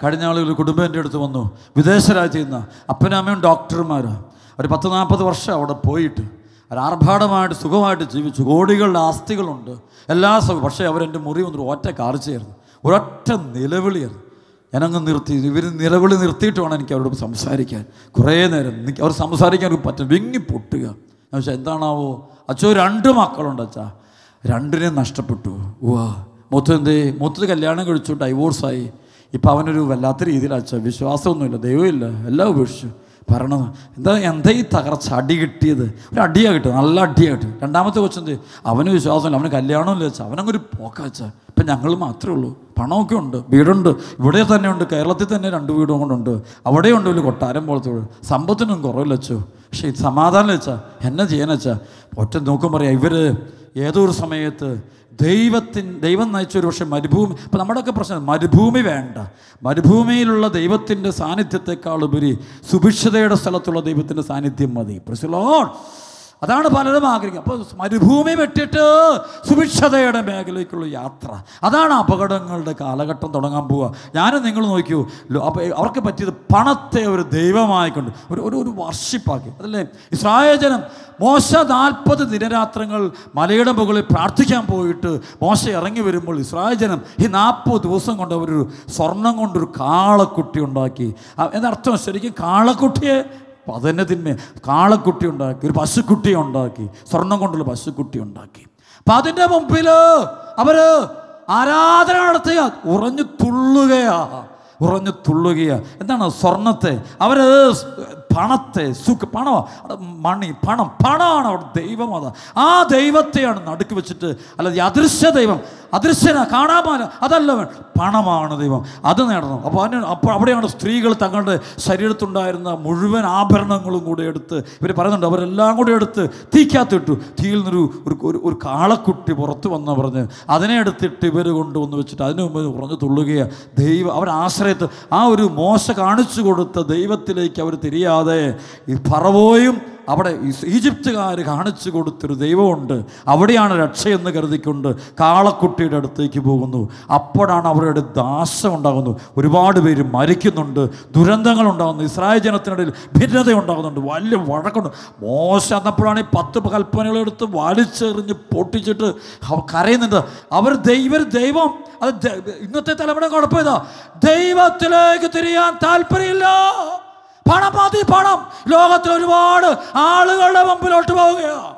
കഴിഞ്ഞ ആളുകൾ കുടുംബം എൻ്റെ അടുത്ത് വന്നു വിദേശ രാജ്യത്ത് നിന്ന് അപ്പനും അമ്മയും ഡോക്ടർമാരാണ് ഒരു പത്ത് നാൽപ്പത് വർഷം അവിടെ പോയിട്ട് ഒരു ആർഭാടമായിട്ട് സുഖമായിട്ട് ജീവിച്ചു കോടികളുടെ ആസ്തികളുണ്ട് എല്ലാ സുഖം പക്ഷേ അവരെൻ്റെ മുറി വന്നൊരു ഒറ്റ കാർച്ചയായിരുന്നു ഒരൊറ്റ നിലവിളിയായിരുന്നു ഞാനങ്ങ് നിർത്തി ഇവർ നിലവിളി നിർത്തിയിട്ട് വേണം എനിക്ക് അവരോട് സംസാരിക്കാൻ കുറേ നേരം എനിക്ക് അവർ സംസാരിക്കാൻ അവർക്ക് പറ്റും വിങ്ങി പൊട്ടുക ഞാൻ വെച്ചാൽ എന്താണാവോ അച്ഛോ രണ്ട് മക്കളുണ്ട് അച്ഛാ രണ്ടിനെയും നഷ്ടപ്പെട്ടു ഉവാ മൊത്തം എന്തേ മൊത്തത്തിൽ കല്യാണം കഴിച്ചു ഡൈവോഴ്സായി ഇപ്പം അവനൊരു വല്ലാത്ത രീതിയിൽ അച്ഛാ വിശ്വാസമൊന്നുമില്ല ദൈവമില്ല എല്ലാം ഉപേക്ഷിച്ചു പറയണത് എന്താ എന്താ ഈ തകർച്ച അടി കിട്ടിയത് ഒരു അടിയാ കിട്ടുക നല്ല അടിയാ കിട്ടും രണ്ടാമത്തെ കൊച്ചെന്ത് അവന് വിശ്വാസമില്ല അവന് കല്യാണമില്ല വെച്ചാൽ അവനങ്ങൊരു പോക്കാച്ച ഇപ്പം ഞങ്ങൾ മാത്രമേ ഉള്ളൂ പണമൊക്കെ ഉണ്ട് വീടുണ്ട് ഇവിടെ തന്നെ ഉണ്ട് കേരളത്തിൽ തന്നെ രണ്ട് വീടും കൊണ്ടുണ്ട് അവിടെയുണ്ട് ഒരു കൊട്ടാരം പോലത്തെ വീട് സമ്പത്തിനും കുറവില്ല വെച്ചോ പക്ഷേ ഇത് സമാധാനം വെച്ചാ എന്നെ ചെയ്യാന്ന് വെച്ചാ ഒറ്റ നോക്കും പറയാം ഇവർ ഏതോ ഒരു സമയത്ത് ദൈവത്തിൻ ദൈവം നയിച്ച ഒരു പക്ഷേ മരുഭൂമി ഇപ്പം നമ്മുടെയൊക്കെ പ്രശ്നം മരുഭൂമി വേണ്ട മരുഭൂമിയിലുള്ള ദൈവത്തിൻ്റെ സാന്നിധ്യത്തെക്കാൾ ഉപരി സുഭിക്ഷതയുടെ സ്ഥലത്തുള്ള ദൈവത്തിൻ്റെ സാന്നിധ്യം മതി പ്രസിലോൺ അതാണ് പലരും ആഗ്രഹിക്കുക അപ്പോൾ മരുഭൂമി വെട്ടിട്ട് സുഭിക്ഷതയുടെ മേഖലയ്ക്കുള്ള യാത്ര അതാണ് അപകടങ്ങളുടെ കാലഘട്ടം തുടങ്ങാൻ പോവുക ഞാനും നിങ്ങൾ നോക്കൂ ലോ- അപ്പോൾ അവർക്ക് പറ്റിയത് പണത്തെ ഒരു ദൈവമായിക്കൊണ്ട് ഒരു ഒരു ഒരു വർഷിപ്പാക്കി അതല്ലേ ഇസ്രായേൽ ജനം മോശ നാൽപ്പത് ദിനരാത്രങ്ങൾ മലയുടെ മുകളിൽ പ്രാർത്ഥിക്കാൻ പോയിട്ട് മോശ ഇറങ്ങി വരുമ്പോൾ ഇസ്രായേൽ ജനം ഈ നാൽപ്പത് ദിവസം കൊണ്ട് അവരൊരു സ്വർണം കൊണ്ടൊരു കാളക്കുട്ടി ഉണ്ടാക്കി ആ- എന്നർത്ഥം ശരിക്കും കാളക്കുട്ടിയെ അപ്പോൾ അതന്നെ തിന്മ കാളക്കുട്ടി ഉണ്ടാക്കി ഒരു പശുക്കുട്ടി ഉണ്ടാക്കി സ്വർണം കൊണ്ടുള്ള പശുക്കുട്ടി ഉണ്ടാക്കി അപ്പം അതിൻ്റെ മുമ്പിൽ അവർ ആരാധന നടത്തുക ഉറഞ്ഞു തുള്ളുകയാ ഉറഞ്ഞു തുള്ളുകയാ എന്താണ് സ്വർണത്തെ അവർ പണത്തെ സുഖ പണം മണി പണം പണമാണ് അവിടെ ദൈവം അതാ ആ ദൈവത്തെയാണ് നടുക്ക് വെച്ചിട്ട് അല്ലാതെ ഈ അദൃശ്യ ദൈവം അദൃശ്യന കാണാമാല അതല്ല വേ- പണമാണ് ദൈവം അത് നേടണം അപ്പോൾ അതിന് അപ്പോൾ അവിടെയാണ് സ്ത്രീകൾ തങ്ങളുടെ ശരീരത്തുണ്ടായിരുന്ന മുഴുവൻ ആഭരണങ്ങളും കൂടെ എടുത്ത് ഇവർ പറയുന്നുണ്ട് അവരെല്ലാം കൂടെ എടുത്ത് തീക്കകത്തിട്ടു തീയിൽ നിന്നൊരു ഒരു ഒരു ഒരു കാളക്കുട്ടി പുറത്ത് വന്ന് പറഞ്ഞ് അതിനെ എടുത്തിട്ട് ഇവർ കൊണ്ടുവന്ന് വെച്ചിട്ട് അതിന് മുമ്പ് ഉറഞ്ഞു തുള്ളുകയാണ് ദൈവം അവർ ആശ്രയത്ത് ആ ഒരു മോശ കാണിച്ചു കൊടുത്ത ദൈവത്തിലേക്ക് അവർ തിരിയാതെ ഈ പറവോയും അവിടെ ഈസ് ഈജിപ്തുകാർ കാണിച്ചു കൊടുത്തൊരു ദൈവമുണ്ട് അവിടെയാണ് രക്ഷയെന്ന് കരുതിക്കൊണ്ട് കാളക്കുട്ടിയുടെ അടുത്തേക്ക് പോകുന്നു അപ്പോഴാണ് അവരുടെ ദാശം ഉണ്ടാകുന്നു ഒരുപാട് പേര് മരിക്കുന്നുണ്ട് ദുരന്തങ്ങൾ ഉണ്ടാകുന്നു ഇസ്രായേൽ ജനത്തിനിടയിൽ ഭിന്നത ഉണ്ടാകുന്നുണ്ട് വലിയ വഴക്കുണ്ട് മോശം എന്നപ്പോഴാണ് ഈ പത്ത് കൽപ്പനകളെടുത്ത് വലിച്ചെറിഞ്ഞ് പൊട്ടിച്ചിട്ട് അവർ കരയുന്നുണ്ട് അവർ ദൈവ ദൈവം അത് ദ- ഇന്നത്തെ തലമുറ കുഴപ്പം ഇതാ ദൈവത്തിലേക്ക് തിരിയാൻ താല്പര്യമില്ല പണം മതി പണം ലോകത്തിൽ ഒരുപാട് ആളുകളുടെ മുമ്പിലോട്ട് പോവുകയാണ്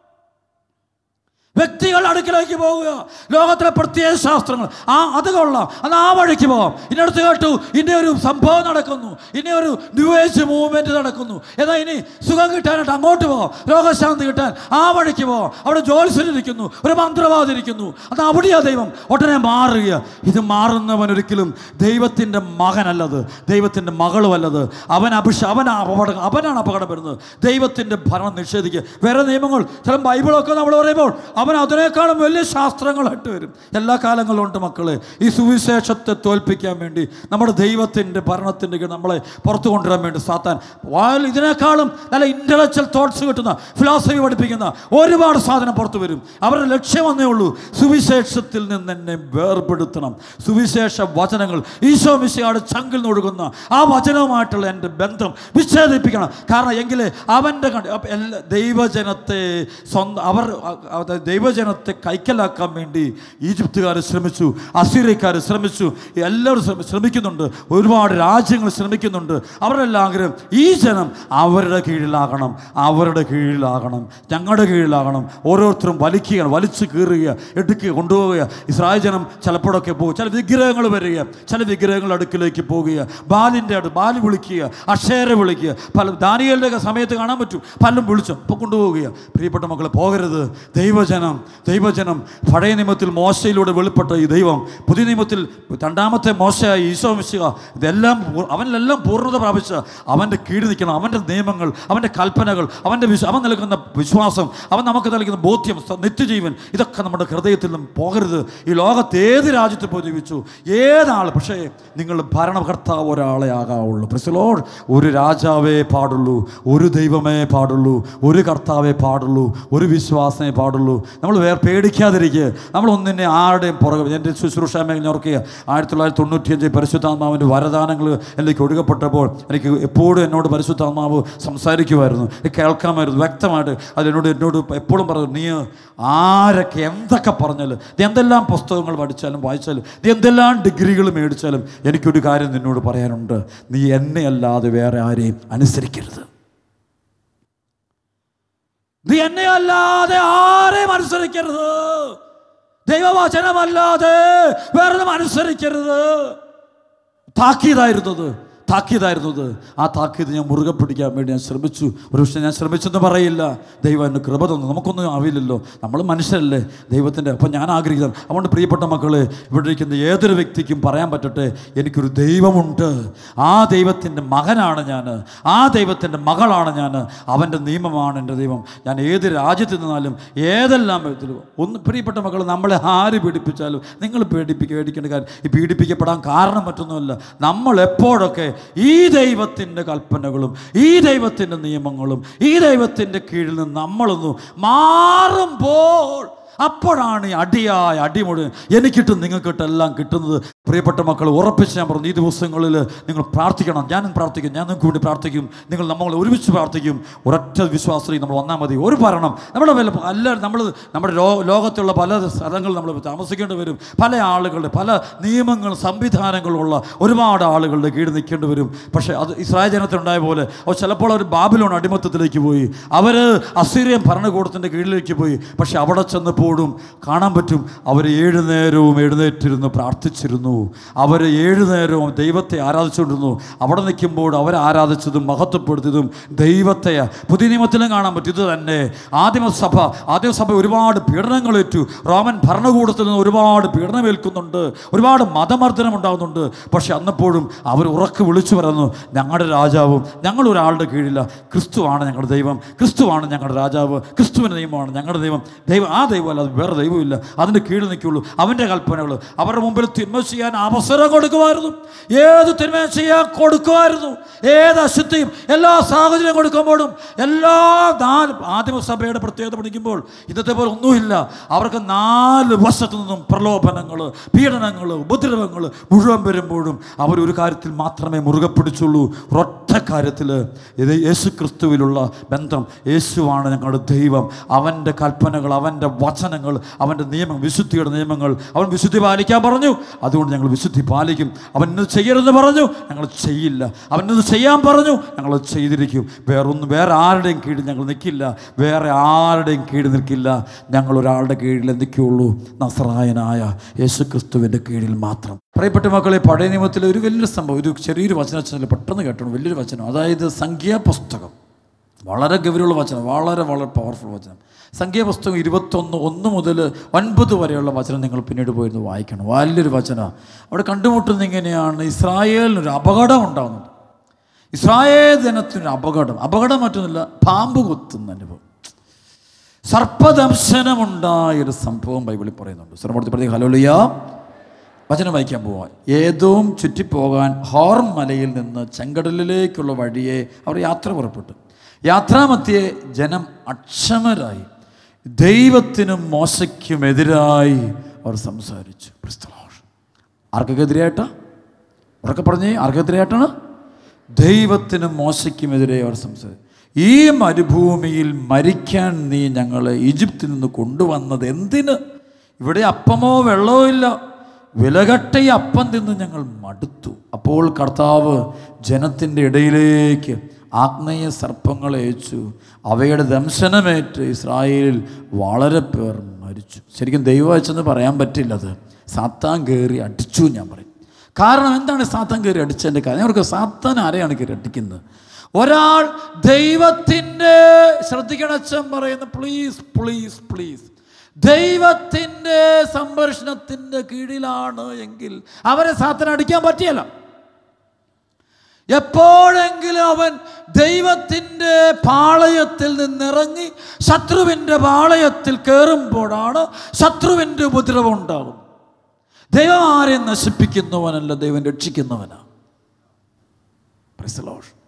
വ്യക്തികളുടെ അടുക്കിലേക്ക് പോവുക ലോകത്തിലെ പ്രത്യേക ശാസ്ത്രങ്ങൾ ആ അത് കൊള്ളാം അത് ആ വഴിക്ക് പോകാം ഇന്നടുത്ത് കേട്ടു ഇനി ഒരു സംഭവം നടക്കുന്നു ഇനി ഒരു ന്യൂ ഏജ് മൂവ്മെൻറ്റ് നടക്കുന്നു എന്നാൽ ഇനി സുഖം കിട്ടാനായിട്ട് അങ്ങോട്ട് പോകാം രോഗശാന്തി കിട്ടാൻ ആ വഴിക്ക് പോകാം അവിടെ ജോത്സ്യനിരിക്കുന്നു ഒരു മന്ത്രവാദി ഇരിക്കുന്നു അത് അവിടെയാ ദൈവം ഉടനെ മാറുക ഇത് മാറുന്നവൻ ഒരിക്കലും ദൈവത്തിൻ്റെ മകനല്ലത് ദൈവത്തിൻ്റെ മകളുമല്ലത് അവൻ അഭിഷ അവൻ അപകടം അവനാണ് അപകടം വരുന്നത് ദൈവത്തിൻ്റെ ഭരണം നിഷേധിക്കുക വേറെ നിയമങ്ങൾ ചില ബൈബിളൊക്കെ നമ്മൾ പറയുമ്പോൾ അവൻ അതിനേക്കാളും വലിയ ശാസ്ത്രങ്ങളായിട്ട് വരും എല്ലാ കാലങ്ങളിലും ഉണ്ട് മക്കളെ ഈ സുവിശേഷത്തെ തോൽപ്പിക്കാൻ വേണ്ടി നമ്മുടെ ദൈവത്തിൻ്റെ ഭരണത്തിൻ്റെ കീഴിൽ നമ്മളെ പുറത്തു കൊണ്ടുവരാൻ വേണ്ടി സാത്താൻ വാൽ ഇതിനേക്കാളും നല്ല ഇൻ്റലക്ച്വൽ തോട്ട്സ് കിട്ടുന്ന ഫിലോസഫി പഠിപ്പിക്കുന്ന ഒരുപാട് സാധനം പുറത്തു വരും അവരുടെ ലക്ഷ്യം വന്നേ ഉള്ളൂ സുവിശേഷത്തിൽ നിന്ന് എന്നെ വേർപെടുത്തണം സുവിശേഷ വചനങ്ങൾ ഈശോ മിശിയുടെ ചങ്കിൽ നിന്ന് ഒഴുകുന്ന ആ വചനവുമായിട്ടുള്ള എൻ്റെ ബന്ധം വിച്ഛേദിപ്പിക്കണം കാരണം എങ്കിൽ അവൻ്റെ കണ്ട് അപ്പ എല്ലാ ദൈവജനത്തെ സ്വന്തം അവർ അ- അത് ദൈവജനത്തെ കൈക്കലാക്കാൻ വേണ്ടി ഈജിപ്തുകാർ ശ്രമിച്ചു അസീറിയക്കാർ ശ്രമിച്ചു എല്ലാവരും ശ്രമി- ശ്രമിക്കുന്നുണ്ട് ഒരുപാട് രാജ്യങ്ങൾ ശ്രമിക്കുന്നുണ്ട് അവരുടെ എല്ലാം ആഗ്രഹം ഈ ജനം അവരുടെ കീഴിലാകണം അവരുടെ കീഴിലാകണം ഞങ്ങളുടെ കീഴിലാകണം ഓരോരുത്തരും വലിക്കുകയാണ് വലിച്ചു കീറുക എടുക്കുക കൊണ്ടുപോവുക ഇസ്രായേൽ ജനം ചിലപ്പോഴൊക്കെ പോകും ചില വിഗ്രഹങ്ങൾ വരിക ചില വിഗ്രഹങ്ങളുടെ അടുക്കിലേക്ക് പോകുക ബാലിൻ്റെ അടുത്ത് ബാലി വിളിക്കുക അക്ഷേരെ വിളിക്കുക പല ദാനിയലിൻ്റെ ഒക്കെ സമയത്ത് കാണാൻ പറ്റും പലരും വിളിച്ചു അപ്പോൾ കൊണ്ടുപോവുക പ്രിയപ്പെട്ട മക്കളെ പോകരുത് ദൈവജനം ദൈവജനം പഴയ നിയമത്തിൽ മോശയിലൂടെ വെളിപ്പെട്ട ഈ ദൈവം പുതിയ നിയമത്തിൽ രണ്ടാമത്തെ മോശയായി ഈശോ മിശിക ഇതെല്ലാം പൂ- അവനിലെല്ലാം പൂർണ്ണത പ്രാപിച്ച അവൻ്റെ കീഴിൽ നിൽക്കണം അവൻ്റെ നിയമങ്ങൾ അവൻ്റെ കൽപ്പനകൾ അവൻ്റെ വിശ്വ അവൻ നൽകുന്ന വിശ്വാസം അവൻ നമുക്ക് നൽകുന്ന ബോധ്യം സ- നിത്യജീവൻ ഇതൊക്കെ നമ്മുടെ ഹൃദയത്തിൽ നിന്നും പോകരുത് ഈ ലോകത്ത് ഏത് രാജ്യത്ത് പോയി ജീവിച്ചു ഏതാൾ പക്ഷേ നിങ്ങൾ ഭരണകർത്താവ് ഒരാളെ ആകാവുള്ളൂ പ്രസിലോഡ് ഒരു രാജാവേ പാടുള്ളൂ ഒരു ദൈവമേ പാടുള്ളൂ ഒരു കർത്താവേ പാടുള്ളൂ ഒരു വിശ്വാസമേ പാടുള്ളൂ നമ്മൾ വേറെ പേടിക്കാതിരിക്കുക നമ്മൾ ഒന്നിനെ ആരുടെയും പുറകെ എൻ്റെ ശുശ്രൂഷ മേഖല ഓർക്കുക ആയിരത്തി തൊള്ളായിരത്തി തൊണ്ണൂറ്റിയഞ്ച് പരിശുദ്ധാത്മാവിൻ്റെ വരദാനങ്ങൾ എനിക്ക് ഒഴുകപ്പെട്ടപ്പോൾ എനിക്ക് എപ്പോഴും എന്നോട് പരിശുദ്ധാത്മാവ് സംസാരിക്കുമായിരുന്നു എനിക്ക് കേൾക്കാമായിരുന്നു വ്യക്തമായിട്ട് അതിനോട് എന്നോട് എപ്പോഴും പറഞ്ഞു നീ ആരൊക്കെ എന്തൊക്കെ പറഞ്ഞാലും നീ എന്തെല്ലാം പുസ്തകങ്ങൾ പഠിച്ചാലും വായിച്ചാലും നീ എന്തെല്ലാം ഡിഗ്രികൾ മേടിച്ചാലും എനിക്കൊരു കാര്യം നിന്നോട് പറയാനുണ്ട് നീ എന്നെ അല്ലാതെ വേറെ ആരെയും അനുസരിക്കരുത് നീ എന്നെ അല്ലാതെ ആരെയും അനുസരിക്കരുത് ദൈവവചനമല്ലാതെ വേറെ അനുസരിക്കരുത് താക്കീതായിരുന്നത് താക്കീതായിരുന്നത് ആ താക്കീത് ഞാൻ മുറുകെ പിടിക്കാൻ വേണ്ടി ഞാൻ ശ്രമിച്ചു ഒരു പക്ഷേ ഞാൻ ശ്രമിച്ചെന്ന് പറയില്ല ദൈവം എന്നെ കൃപ തന്നു നമുക്കൊന്നും ആവില്ലല്ലോ നമ്മൾ മനുഷ്യരല്ലേ ദൈവത്തിൻ്റെ അപ്പം ഞാൻ ആഗ്രഹിക്കുന്നത് അതുകൊണ്ട് പ്രിയപ്പെട്ട മക്കളെ ഇവിടെ ഇരിക്കുന്ന ഏതൊരു വ്യക്തിക്കും പറയാൻ പറ്റട്ടെ എനിക്കൊരു ദൈവമുണ്ട് ആ ദൈവത്തിൻ്റെ മകനാണ് ഞാൻ ആ ദൈവത്തിൻ്റെ മകളാണ് ഞാൻ അവൻ്റെ നിയമമാണ് എൻ്റെ ദൈവം ഞാൻ ഏത് രാജ്യത്ത് നിന്നാലും ഏതെല്ലാം വിധത്തിലും ഒന്ന് പ്രിയപ്പെട്ട മക്കൾ നമ്മളെ ആര് പീഡിപ്പിച്ചാലും നിങ്ങൾ പേടിപ്പിക്കുക പേടിക്കേണ്ട കാര്യം ഈ പീഡിപ്പിക്കപ്പെടാൻ കാരണം മറ്റൊന്നുമല്ല നമ്മൾ എപ്പോഴൊക്കെ ഈ ദൈവത്തിൻ്റെ കൽപ്പനകളും ഈ ദൈവത്തിൻ്റെ നിയമങ്ങളും ഈ ദൈവത്തിൻ്റെ കീഴിൽ നിന്ന് നമ്മളൊന്ന് മാറുമ്പോൾ അപ്പോഴാണ് ഈ അടിയായ അടി മുഴുവൻ എനിക്കിട്ടും നിങ്ങൾക്കിട്ടും എല്ലാം കിട്ടുന്നത് പ്രിയപ്പെട്ട മക്കൾ ഉറപ്പിച്ച് ഞാൻ പറഞ്ഞു ഈ ദിവസങ്ങളിൽ നിങ്ങൾ പ്രാർത്ഥിക്കണം ഞാനും പ്രാർത്ഥിക്കും ഞാൻ നിങ്ങൾക്ക് വേണ്ടി പ്രാർത്ഥിക്കും നിങ്ങൾ നമ്മൾ ഒരുമിച്ച് പ്രാർത്ഥിക്കും ഒരൊറ്റ വിശ്വാസത്തിൽ നമ്മൾ വന്നാൽ മതി ഒരു ഭരണം നമ്മുടെ വില അല്ല നമ്മൾ നമ്മുടെ ലോ ലോകത്തുള്ള പല സ്ഥലങ്ങളിൽ നമ്മൾ താമസിക്കേണ്ടി വരും പല ആളുകളുടെ പല നിയമങ്ങളും സംവിധാനങ്ങളുള്ള ഒരുപാട് ആളുകളുടെ കീഴിൽ നിൽക്കേണ്ടി വരും പക്ഷേ അത് ഇസ്രായേൽ ജനത്തിനുണ്ടായ പോലെ അവർ ചിലപ്പോൾ അവർ ബാബിലോൺ അടിമത്തത്തിലേക്ക് പോയി അവർ അസീറിയൻ ഭരണകൂടത്തിൻ്റെ കീഴിലേക്ക് പോയി പക്ഷേ അവിടെ ചെന്നപ്പോഴും കാണാൻ പറ്റും അവർ ഏഴു നേരവും എഴുന്നേറ്റിരുന്ന് പ്രാർത്ഥിച്ചിരുന്നു അവർ ഏഴു നേരവും ദൈവത്തെ ആരാധിച്ചുകൊണ്ടിരുന്നു അവിടെ നിൽക്കുമ്പോൾ അവരെ ആരാധിച്ചതും മഹത്വപ്പെടുത്തിയതും ദൈവത്തെ പുതിയ നിയമത്തിലും കാണാൻ പറ്റും ഇത് തന്നെ ആദിമസഭ ആദിമസഭ ഒരുപാട് പീഡനങ്ങളേറ്റു റോമൻ ഭരണകൂടത്തിൽ നിന്ന് ഒരുപാട് പീഡനമേൽക്കുന്നുണ്ട് ഒരുപാട് മതമർദ്ദനം ഉണ്ടാകുന്നുണ്ട് പക്ഷെ അന്നപ്പോഴും അവർ ഉറക്കെ വിളിച്ചു പറയുന്നു ഞങ്ങളുടെ രാജാവും ഞങ്ങൾ ഒരാളുടെ കീഴില്ല ക്രിസ്തുവാണ് ഞങ്ങളുടെ ദൈവം ക്രിസ്തുവാണ് ഞങ്ങളുടെ രാജാവ് ക്രിസ്തുവിൻ്റെ നിയമമാണ് ഞങ്ങളുടെ ദൈവം ദൈവം ആ ദൈവം അല്ലാതെ വേറെ ദൈവമില്ല അതിൻ്റെ കീഴിൽ നിൽക്കുള്ളൂ അവൻ്റെ കൽപ്പനകൾ അവരുടെ മുമ്പിൽ തിന്മ ചെയ്യാൻ അവസരം കൊടുക്കുമായിരുന്നു ഏത് തിന്മ ചെയ്യാൻ കൊടുക്കുമായിരുന്നു ഏത് അശുദ്ധിയും എല്ലാ സാഹചര്യം കൊടുക്കുമ്പോഴും എല്ലാ നാല് ആദിമസഭയുടെ പ്രത്യേകത പഠിക്കുമ്പോൾ ഇന്നത്തെ പോലെ ഒന്നുമില്ല അവർക്ക് നാല് വശത്തു നിന്നും പ്രലോഭനങ്ങൾ പീഡനങ്ങൾ ഉപദ്രവങ്ങൾ മുഴുവൻ വരുമ്പോഴും അവർ ഒരു കാര്യത്തിൽ മാത്രമേ മുറുകെ പിടിച്ചുള്ളൂ ഒരൊറ്റ കാര്യത്തിൽ ഇത് യേശു ക്രിസ്തുവിലുള്ള ബന്ധം യേശുവാണ് ഞങ്ങളുടെ ദൈവം അവൻ്റെ കൽപ്പനകൾ അവൻ്റെ വചനങ്ങൾ അവൻ്റെ നിയമം വിശുദ്ധിയുടെ നിയമങ്ങൾ അവൻ വിശുദ്ധി പാലിക്കാൻ പറഞ്ഞു അതുകൊണ്ട് ഞങ്ങൾ വിശുദ്ധി പാലിക്കും അവൻ ഇന്നത് ചെയ്യരുതെന്ന് പറഞ്ഞു ഞങ്ങൾ ചെയ്യില്ല അവൻ ഇന്നത് ചെയ്യാൻ പറഞ്ഞു ഞങ്ങൾ ചെയ്തിരിക്കും വേറൊന്നും വേറെ ആരുടെയും കീഴിൽ ഞങ്ങൾ നിൽക്കില്ല വേറെ ആരുടെയും കീഴിൽ നിൽക്കില്ല ഞങ്ങൾ ഒരാളുടെ കീഴിൽ നിൽക്കുകയുള്ളൂ നസറായനായ യേശു ക്രിസ്തുവിൻ്റെ കീഴിൽ മാത്രം പ്രിയപ്പെട്ട മക്കളെ പഴയ നിയമത്തിലെ ഒരു വലിയൊരു സംഭവം ഒരു ചെറിയൊരു വചനം പെട്ടെന്ന് കേട്ടണം വലിയൊരു വചനം അതായത് സംഖ്യാപുസ്തകം വളരെ ഗൗരവമുള്ള വചനം വളരെ വളരെ പവർഫുൾ വചനം സംഖ്യാപുസ്തകം ഇരുപത്തൊന്ന് ഒന്ന് മുതൽ ഒൻപത് വരെയുള്ള വചനം നിങ്ങൾ പിന്നീട് പോയിരുന്ന് വായിക്കണം വലിയൊരു വചനം അവിടെ കണ്ടുമുട്ടുന്ന ഇങ്ങനെയാണ് ഇസ്രായേലിനൊരു അപകടം ഉണ്ടാകുന്നുണ്ട് ഇസ്രായേൽ ജനത്തിനൊരു അപകടം അപകടം മറ്റൊന്നുമില്ല പാമ്പ് കുത്തുന്ന അനുഭവം സർപ്പദംശനമുണ്ടായൊരു സംഭവം ബൈബിളിൽ പറയുന്നുണ്ട് സർമ്മൂർത്തി പ്രതി ഹലോലിയ വചനം വായിക്കാൻ പോവാം ഏതോം ചുറ്റിപ്പോകാൻ ഹോർൺ മലയിൽ നിന്ന് ചെങ്കടലിലേക്കുള്ള വഴിയെ അവർ യാത്ര പുറപ്പെട്ടു യാത്രാമധ്യേ ജനം അക്ഷമരായി ദൈവത്തിനും മോശയ്ക്കുമെതിരായി അവർ സംസാരിച്ചു ക്രിസ്തലോഷ് ആർക്കൊക്കെ എതിരായിട്ടാ ഉറക്കെ പറഞ്ഞേ ആർക്കെതിരായിട്ടാണ് ദൈവത്തിനും മോശയ്ക്കുമെതിരെ അവർ സംസാരിച്ചു ഈ മരുഭൂമിയിൽ മരിക്കാൻ നീ ഞങ്ങളെ ഈജിപ്തിൽ നിന്ന് കൊണ്ടുവന്നത് എന്തിന് ഇവിടെ അപ്പമോ വെള്ളമോ ഇല്ല വിലകട്ട ഈ അപ്പം തിന്ന് ഞങ്ങൾ മടുത്തു അപ്പോൾ കർത്താവ് ജനത്തിൻ്റെ ഇടയിലേക്ക് ആഗ്നേയ സർപ്പങ്ങളെ അയച്ചു അവയുടെ ദംശനമേറ്റ് ഇസ്രായേലിൽ വളരെ പേർ മരിച്ചു ശരിക്കും ദൈവം അയച്ചെന്ന് പറയാൻ പറ്റില്ല അത് സാത്താൻ കയറി അടിച്ചു ഞാൻ പറയും കാരണം എന്താണ് സാത്താൻ കയറി അടിച്ചതിൻ്റെ കാര്യം അവർക്ക് സാത്താൻ ആരെയാണ് കയറി അടിക്കുന്നത് ഒരാൾ ദൈവത്തിൻ്റെ ശ്രദ്ധിക്കണം അച്ഛൻ പറയുന്ന പ്ലീസ് പ്ലീസ് പ്ലീസ് ദൈവത്തിൻ്റെ സംരക്ഷണത്തിൻ്റെ കീഴിലാണ് എങ്കിൽ അവരെ സാത്തൻ അടിക്കാൻ പറ്റിയല്ല എപ്പോഴെങ്കിലും അവൻ ദൈവത്തിൻ്റെ പാളയത്തിൽ നിന്നിറങ്ങി ശത്രുവിൻ്റെ പാളയത്തിൽ കയറുമ്പോഴാണ് ശത്രുവിൻ്റെ ഉപദ്രവം ഉണ്ടാകും ദൈവം ആരെയും നശിപ്പിക്കുന്നവനല്ല ദൈവം രക്ഷിക്കുന്നവനാണ്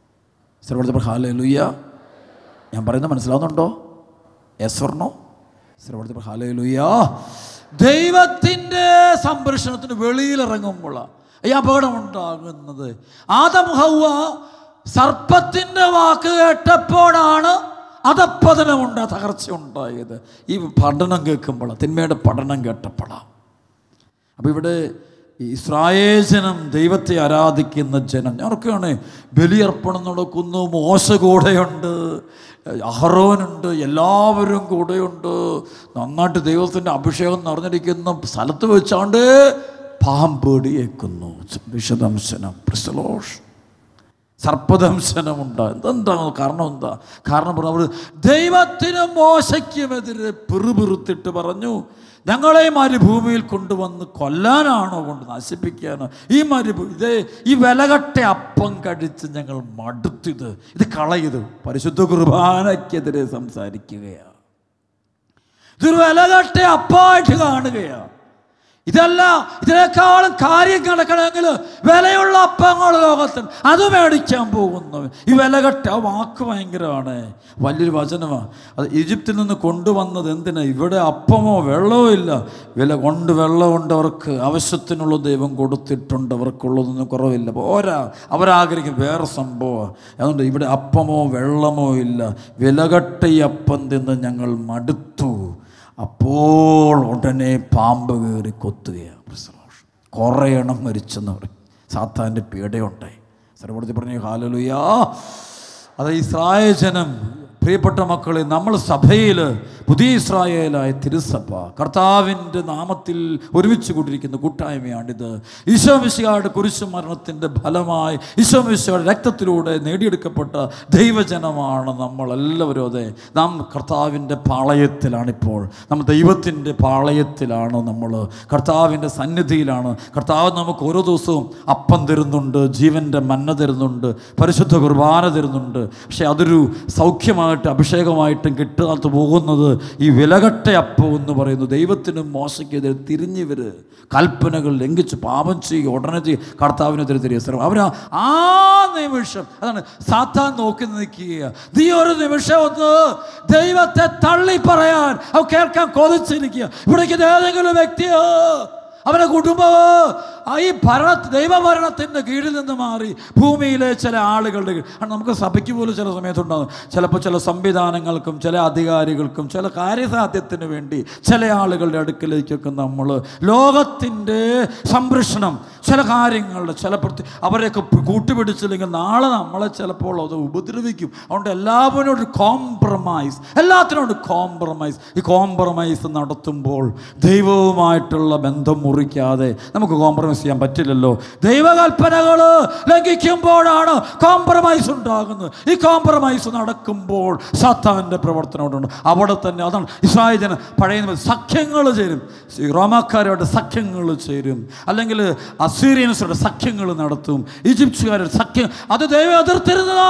ഹാലൂയ്യ ഞാൻ പറയുന്നത് മനസ്സിലാവുന്നുണ്ടോ എസ് ഓർണോ ശ്രവണത്തിൽ ഹല്ലേലൂയ ദൈവത്തിൻ്റെ സംരക്ഷണത്തിന് വെളിയിലിറങ്ങുമ്പോൾ ഈ അപകടം ഉണ്ടാകുന്നത് ആദം ഹൗവ സർപ്പത്തിൻ്റെ വാക്ക് കേട്ടപ്പോഴാണ് അധപ്പതനമുണ്ട് തകർച്ച ഉണ്ടായത് ഈ പഠനം കേൾക്കുമ്പോൾ തിന്മയുടെ പഠനം കേട്ടപ്പോഴാണ് അപ്പോൾ ഇവിടെ ഈ ഇസ്രായേൽ ജനം ദൈവത്തെ ആരാധിക്കുന്ന ജനം ഞങ്ങൾക്കാണ് ബലിയർപ്പണം നടക്കുന്നു മോശ കൂടെയുണ്ട് അഹറോനുണ്ട് എല്ലാവരും കൂടെയുണ്ട് നന്നായിട്ട് ദൈവത്തിൻ്റെ അഭിഷേകം നിറഞ്ഞിരിക്കുന്ന സ്ഥലത്ത് വെച്ചാണ്ട് പാമ്പേടിയേക്കുന്നു വിശദംശനം പ്രിസലോഷ് സർപ്പദംശനമുണ്ട് എന്തെന്താ കാരണം എന്താ കാരണം പറഞ്ഞു അവർ ദൈവത്തിനും മോശയ്ക്കുമെതിരെ പിറുപിറുത്തിട്ട് പറഞ്ഞു ഞങ്ങളെ മരുഭൂമിയിൽ കൊണ്ടുവന്ന് കൊല്ലാനാണോ കൊണ്ട് നശിപ്പിക്കാനോ ഈ മരുഭൂ ഇതേ ഈ വിലകട്ട അപ്പം കഴിച്ച് ഞങ്ങൾ മടുത്തിത് ഇത് കളയത് പരിശുദ്ധ കുർബാനയ്ക്കെതിരെ സംസാരിക്കുകയാണ് ഇതൊരു വിലകട്ട അപ്പായിട്ട് കാണുകയാണ് ഇതല്ല ഇതിനേക്കാളും കാര്യം കിടക്കണമെങ്കിൽ വിലയുള്ള അപ്പങ്ങൾ ലോകത്തിൽ അത് മേടിക്കാൻ പോകുന്നു ഈ വിലകെട്ട ആ വാക്ക് ഭയങ്കരമാണ് വലിയൊരു വചനമാണ് അത് ഈജിപ്തിൽ നിന്ന് കൊണ്ടുവന്നത് എന്തിനാ ഇവിടെ അപ്പമോ വെള്ളമോ ഇല്ല വില കൊണ്ട് വെള്ളമുണ്ട് അവർക്ക് ആവശ്യത്തിനുള്ള ദൈവം കൊടുത്തിട്ടുണ്ട് അവർക്കുള്ളതൊന്നും കുറവില്ല പോരാ അവരാഗ്രഹിക്കും വേറെ സംഭവമാണ് അതുകൊണ്ട് ഇവിടെ അപ്പമോ വെള്ളമോ ഇല്ല വിലകെട്ട ഈ അപ്പം തിന്ന് ഞങ്ങൾ മടുത്തു അപ്പോൾ ഉടനെ പാമ്പ് കയറി കൊത്തുകയാണ് കുറേ എണ്ണം മരിച്ചെന്ന് പറയും സാത്താൻ്റെ പീഡയുണ്ടായി സർവടത്തി പറഞ്ഞു ഹാലലുയാ അത് ഇസ്രായേൽ ജനം പ്രിയപ്പെട്ട മക്കളെ നമ്മൾ സഭയിൽ പുതിയ ഇസ്രായേലായ തിരുസഭ കർത്താവിൻ്റെ നാമത്തിൽ ഒരുമിച്ച് കൂട്ടിരിക്കുന്ന കൂട്ടായ്മയാണിത് ഈശോമിശിയുടെ കുരിശു മരണത്തിൻ്റെ ഫലമായി ഈശോമിശിയുടെ രക്തത്തിലൂടെ നേടിയെടുക്കപ്പെട്ട ദൈവജനമാണ് നമ്മളെല്ലാവരും അതെ നാം കർത്താവിൻ്റെ പാളയത്തിലാണിപ്പോൾ നമ്മൾ ദൈവത്തിൻ്റെ പാളയത്തിലാണ് നമ്മൾ കർത്താവിൻ്റെ സന്നിധിയിലാണ് കർത്താവ് നമുക്ക് ഓരോ ദിവസവും അപ്പം തരുന്നുണ്ട് ജീവൻ്റെ മന്ന തരുന്നുണ്ട് പരിശുദ്ധ കുർബാന തരുന്നുണ്ട് പക്ഷേ അതൊരു സൗഖ്യമായിട്ട് അഭിഷേകമായിട്ടും കിട്ടാത്ത പോകുന്നത് ഈ വിലകട്ട അപ്പം എന്ന് പറയുന്നു ദൈവത്തിനും മോശയ്ക്കെതിരെ തിരിഞ്ഞിവർ കൽപ്പനകൾ ലംഘിച്ച് പാപം ചെയ്യുക ഉടനെ ചെയ്യുക കർത്താവിനെതിരെ തിരികെ ശ്രമം അവർ ആ നിമിഷം അതാണ് സാത്താൻ നോക്കി നിൽക്കുക നീ ഒരു നിമിഷം ഒന്ന് ദൈവത്തെ തള്ളി പറയാൻ അവ കേൾക്കാൻ കൊതിച്ചിരിക്കുക ഇവിടേക്ക് ഏതെങ്കിലും വ്യക്തിയോ അവരുടെ കുടുംബമോ ആ ഈ ഭരണ ദൈവഭരണത്തിൻ്റെ കീഴിൽ നിന്ന് മാറി ഭൂമിയിലെ ചില ആളുകളുടെ കീഴിൽ കാരണം നമുക്ക് സഭയ്ക്ക് പോലും ചില സമയത്തുണ്ടാകും ചിലപ്പോൾ ചില സംവിധാനങ്ങൾക്കും ചില അധികാരികൾക്കും ചില കാര്യസാധ്യത്തിന് വേണ്ടി ചില ആളുകളുടെ അടുക്കലേക്കൊക്കെ നമ്മൾ ലോകത്തിൻ്റെ സംരക്ഷണം ചില കാര്യങ്ങളുടെ ചില പ്രത്യേക അവരെയൊക്കെ കൂട്ടുപിടിച്ചില്ലെങ്കിൽ നാളെ നമ്മളെ ചിലപ്പോൾ അത് ഉപദ്രവിക്കും അതുകൊണ്ട് എല്ലാവരോടും കോംപ്രമൈസ് എല്ലാത്തിനോടും കോംപ്രമൈസ് ഈ കോംപ്രമൈസ് നടത്തുമ്പോൾ ദൈവവുമായിട്ടുള്ള ബന്ധം മുറിക്കാതെ നമുക്ക് കോംപ്രമൈസ് ചെയ്യാൻ പറ്റില്ലല്ലോ ദൈവകൽപ്പനകൾ ലംഘിക്കുമ്പോഴാണ് കോംപ്രമൈസ് ഉണ്ടാകുന്നത് ഈ കോംപ്രമൈസ് നടക്കുമ്പോൾ സാത്താൻ്റെ പ്രവർത്തനമുണ്ട് അവിടെ തന്നെ അതാണ് ഇസ്രായേൽ ജന പഴയ നിയമത്തിൽ സഖ്യങ്ങൾ ചേരും ഈ റോമാക്കാരുടെ സഖ്യങ്ങൾ ചേരും അല്ലെങ്കിൽ അസീറിയൻസുടെ സഖ്യങ്ങൾ നടത്തും ഈജിപ്തുകാരുടെ സഖ്യം അത് ദൈവം എതിർത്തിരുന്നതാ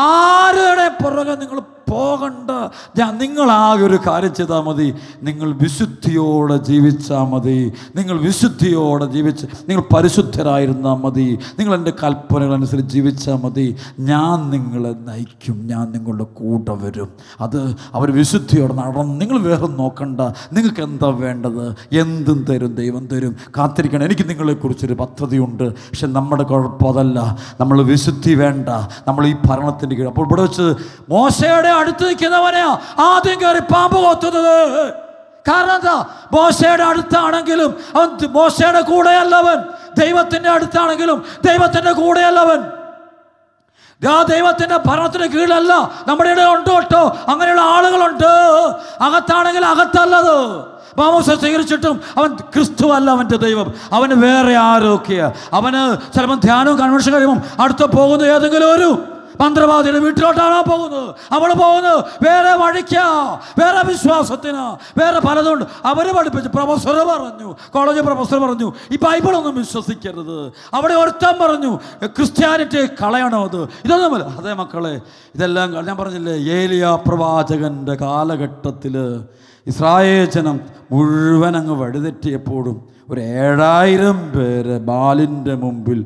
ആരുടെ പുറകെ നിങ്ങൾ പോകണ്ട ഞാൻ നിങ്ങളാകെ ഒരു കാര്യം ചെയ്താൽ മതി നിങ്ങൾ വിശുദ്ധിയോടെ ജീവിച്ചാൽ മതി നിങ്ങൾ വിശുദ്ധിയോടെ ജീവിച്ച് നിങ്ങൾ പരിശുദ്ധരായിരുന്നാൽ മതി നിങ്ങൾ എൻ്റെ കൽപ്പനകൾ അനുസരിച്ച് ജീവിച്ചാൽ മതി ഞാൻ നിങ്ങളെ നയിക്കും ഞാൻ നിങ്ങളുടെ കൂടെ വരും അത് അവർ വിശുദ്ധിയോടെ നടന്നു നിങ്ങൾ വേറെ നോക്കണ്ട നിങ്ങൾക്ക് എന്താ വേണ്ടത് എന്തും തരും ദൈവം തരും കാത്തിരിക്കണം എനിക്ക് നിങ്ങളെക്കുറിച്ചൊരു പദ്ധതിയുണ്ട് പക്ഷെ നമ്മുടെ കുഴപ്പം അതല്ല നമ്മൾ വിശുദ്ധി വേണ്ട നമ്മൾ ഈ ഭരണത്തിൻ്റെ കീഴിൽ അപ്പോൾ ഇവിടെ വെച്ച് മോശയുടെ അടുത്ത് നിൽക്കുന്നവനെയാ ആദ്യം കയറി പാമ്പ് കൊത്തുന്നത് കാരണം എന്താ മോശയുടെ അടുത്താണെങ്കിലും അവൻ മോശയുടെ കൂടെയല്ലവൻ ദൈവത്തിൻ്റെ അടുത്താണെങ്കിലും ദൈവത്തിൻ്റെ കൂടെയല്ലവൻ ആ ദൈവത്തിൻ്റെ ഭരണത്തിന് കീഴിലല്ല നമ്മുടെ ഇടയിൽ ഉണ്ട് കേട്ടോ അങ്ങനെയുള്ള ആളുകളുണ്ട് അകത്താണെങ്കിൽ അകത്തല്ലത് മാമോസ സ്വീകരിച്ചിട്ടും അവൻ ക്രിസ്തു അല്ല അവൻ്റെ ദൈവം അവന് വേറെ ആരൊക്കെയാ അവന് ചിലപ്പോൾ ധ്യാനവും കൺവെൻഷൻ കഴിയുമ്പം അടുത്ത പോകുന്ന ഏതെങ്കിലും ഒരു മന്ത്രവാദിയുടെ വീട്ടിലോട്ടാണോ പോകുന്നത് അവൾ പോകുന്നത് വേറെ വഴിക്കാ വേറെ വിശ്വാസത്തിന് വേറെ പലതുണ്ട് അവർ പഠിപ്പിച്ചു പ്രൊഫസർ പറഞ്ഞു കോളേജ് പ്രൊഫസർ പറഞ്ഞു ഈ ബൈബിളൊന്നും വിശ്വസിക്കരുത് അവിടെ ഒരുത്തൻ പറഞ്ഞു ക്രിസ്ത്യാനിറ്റി കളയണോ അത് ഇതൊന്നും അല്ല അതേ മക്കളെ ഇതെല്ലാം ക- ഞാൻ പറഞ്ഞില്ലേ ഏലിയ പ്രവാചകൻ്റെ കാലഘട്ടത്തിൽ ഇസ്രായേൽ ജനം മുഴുവൻ അങ്ങ് വഴിതെറ്റിയപ്പോഴും ഒരു ഏഴായിരം പേര് ബാലിൻ്റെ മുമ്പിൽ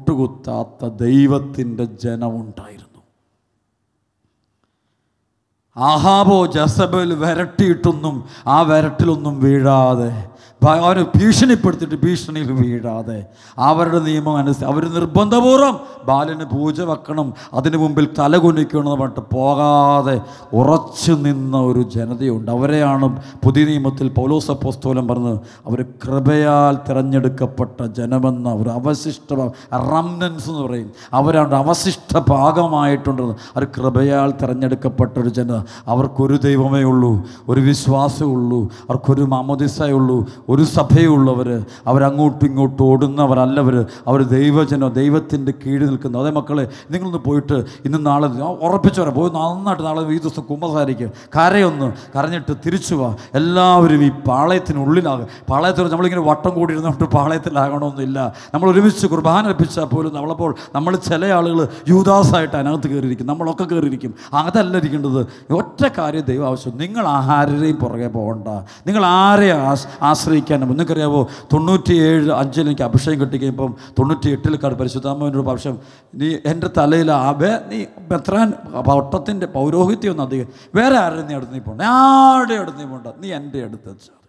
മുട്ടുകുത്താത്ത ദൈവത്തിൻ്റെ ജനമുണ്ടായിരുന്നു ആഹാബോ ജസബൽ വരട്ടിയിട്ടൊന്നും ആ വരട്ടിലൊന്നും വീഴാതെ ഭ- അവരെ ഭീഷണിപ്പെടുത്തിയിട്ട് ഭീഷണിയിൽ വീഴാതെ അവരുടെ നിയമം അനുസരിച്ച് അവർ നിർബന്ധപൂർവ്വം ബാലന് പൂജ വെക്കണം അതിനു മുമ്പിൽ തല കുനിക്കണം എന്ന് പറഞ്ഞിട്ട് പോകാതെ ഉറച്ചു നിന്ന ഒരു ജനതയുണ്ട് അവരെയാണ് പുതിയ നിയമത്തിൽ പൗലോസപ്പോസ്തോലം പറഞ്ഞത് അവർ കൃപയാൽ തിരഞ്ഞെടുക്കപ്പെട്ട ജനമെന്ന ഒരു അവശിഷ്ട റംനൻസ് എന്ന് പറയും അവരാണ് അവശിഷ്ട ഭാഗമായിട്ടുണ്ടെന്ന് അവർ കൃപയാൽ തിരഞ്ഞെടുക്കപ്പെട്ട ഒരു ജനത അവർക്കൊരു ദൈവമേ ഉള്ളൂ ഒരു വിശ്വാസമേ ഉള്ളൂ അവർക്കൊരു മാമോദിസയേ ഉള്ളൂ ഒരു സഭയുള്ളവർ അവരങ്ങോട്ടും ഇങ്ങോട്ടും ഓടുന്നവരല്ലവർ അവർ ദൈവജനോ ദൈവത്തിൻ്റെ കീഴിൽ നിൽക്കുന്നു അതേ മക്കളെ നിങ്ങളൊന്ന് പോയിട്ട് ഇന്ന് നാളെ ഞാൻ ഉറപ്പിച്ചു വരാം പോയി നന്നായിട്ട് നാളെ ഈ ദിവസം കുമ്പസാരിക്കുക കരയൊന്ന് കരഞ്ഞിട്ട് തിരിച്ചു വാ എല്ലാവരും ഈ പാളയത്തിനുള്ളിലാകും പാളയത്തിൽ നമ്മളിങ്ങനെ വട്ടം കൂടി ഇരുന്നുകൊണ്ട് പാളയത്തിലാകണമെന്നില്ല നമ്മൾ ഒരുമിച്ച് കുർബാന അർപ്പിച്ചാൽ പോലും നമ്മളപ്പോൾ നമ്മൾ ചില ആളുകൾ യൂദാസായിട്ട് അതിനകത്ത് കയറിയിരിക്കും നമ്മളൊക്കെ കയറിയിരിക്കും അതല്ല ഇരിക്കേണ്ടത് ഒറ്റ കാര്യം ദൈവം ആവശ്യം നിങ്ങൾ ആരെയും പുറകെ പോകണ്ട നിങ്ങൾ ആരെ ആസ് ആശ്രയിക്കാൻ നിങ്ങൾക്കറിയാവോ തൊണ്ണൂറ്റിയേഴ് അഞ്ചിൽ എനിക്ക് അഭിഷേകം കിട്ടിക്കഴിയുമ്പം തൊണ്ണൂറ്റി എട്ടിൽ കാട് പരിശുദ്ധാമ്മനോട് പക്ഷം നീ എൻ്റെ തലയിൽ ആബേ നീ എത്രാൻ വട്ടത്തിൻ്റെ പൗരോഹിത്യം ഒന്നും അധികം വേറെ ആരും നീ അടുത്ത് നീ പോകണ്ട ആരുടെ അടുത്ത് നീ പോകണ്ട നീ എൻ്റെ അടുത്ത് വെച്ചാൽ മതി.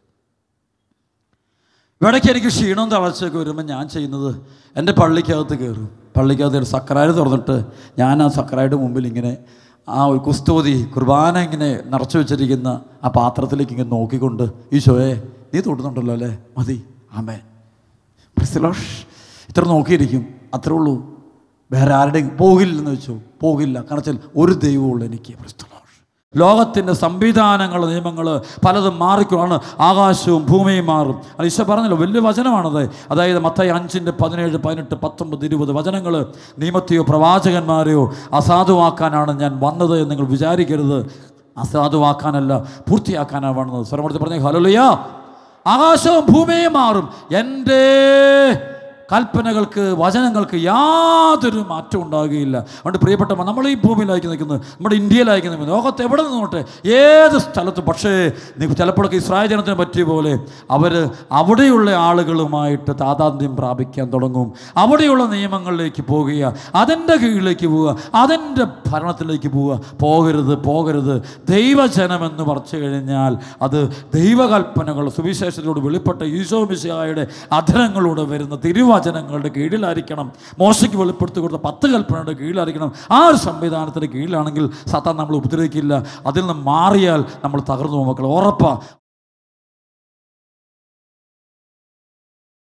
ഇവിടേക്ക് എനിക്ക് ക്ഷീണവും തളർച്ചയൊക്കെ വരുമ്പോൾ ഞാൻ ചെയ്യുന്നത് എൻ്റെ പള്ളിക്കകത്ത് കയറും പള്ളിക്കകത്ത് ഒരു സക്രാര് തുറന്നിട്ട് ഞാൻ ആ സക്രായുടെ മുമ്പിൽ ഇങ്ങനെ ആ ഒരു കുസ്തോതി കുർബാന ഇങ്ങനെ നിറച്ചു വെച്ചിരിക്കുന്ന ആ പാത്രത്തിലേക്ക് ഇങ്ങനെ നോക്കിക്കൊണ്ട് ഈശോയെ നീ തൊടുന്നുണ്ടല്ലോ അല്ലേ മതി ആമേ ക്രിസ്തലോഷ് ഇത്ര നോക്കിയിരിക്കും അത്രേ ഉള്ളൂ വേറെ ആരുടെയും പോകില്ലെന്ന് വെച്ചു പോകില്ല കാരണം വെച്ചാൽ ഒരു ദൈവമുള്ളൂ എനിക്ക് ക്രിസ്തലോഷ് ലോകത്തിൻ്റെ സംവിധാനങ്ങൾ നിയമങ്ങൾ പലതും മാറിക്കുമാണ് ആകാശവും ഭൂമിയും മാറും അത് ഈശോ പറഞ്ഞല്ലോ വലിയ വചനമാണത് അതായത് മത്തായി അഞ്ചിൻ്റെ പതിനേഴ് പതിനെട്ട് പത്തൊമ്പത് ഇരുപത് വചനങ്ങൾ നിയമത്തെയോ പ്രവാചകന്മാരെയോ അസാധുവാക്കാനാണ് ഞാൻ വന്നത് എന്ന് നിങ്ങൾ വിചാരിക്കരുത് അസാധുവാക്കാനല്ല പൂർത്തിയാക്കാനാണ് വന്നത് സ്വരമൂർത്തി പറഞ്ഞ ഹലോലയ ആകാശവും ഭൂമിയും മാറും എൻ്റെ കൽപ്പനകൾക്ക് വചനങ്ങൾക്ക് യാതൊരു മാറ്റം ഉണ്ടാകുകയില്ല അതുകൊണ്ട് പ്രിയപ്പെട്ട നമ്മൾ ഈ ഭൂമിയിലായിരിക്കും നിൽക്കുന്നത് നമ്മുടെ ഇന്ത്യയിലായിരിക്കും നിൽക്കുന്നത് ലോകത്ത് എവിടെ നിന്നോട്ടെ ഏത് സ്ഥലത്തും പക്ഷേ നി- ചിലപ്പോഴൊക്കെ ഇസ്രായേൽ ജനത്തിന് പറ്റിയ പോലെ അവർ അവിടെയുള്ള ആളുകളുമായിട്ട് താതാത്മ്യം പ്രാപിക്കാൻ തുടങ്ങും അവിടെയുള്ള നിയമങ്ങളിലേക്ക് പോകുക അതിൻ്റെ കീഴിലേക്ക് പോവുക അതിൻ്റെ ഭരണത്തിലേക്ക് പോവുക പോകരുത് പോകരുത് ദൈവജനമെന്ന് പറഞ്ഞു കഴിഞ്ഞാൽ അത് ദൈവകൽപ്പനകൾ സുവിശേഷത്തിലൂടെ വെളിപ്പെട്ട ഈശോ മിശിഹായുടെ അധരങ്ങളിലൂടെ വരുന്ന തിരുവചനങ്ങളുടെ കീഴിലായിരിക്കണം മോശയ്ക്ക് വെളിപ്പെടുത്തി കൊടുത്ത പത്ത് കൽപ്പനയുടെ കീഴിലായിരിക്കണം ആ ഒരു സംവിധാനത്തിൻ്റെ കീഴിലാണെങ്കിൽ സത്താൻ നമ്മൾ ഉപദ്രവിക്കില്ല അതിൽ നിന്ന് മാറിയാൽ നമ്മൾ തകർന്നു പോകും മക്കൾ ഉറപ്പാണ്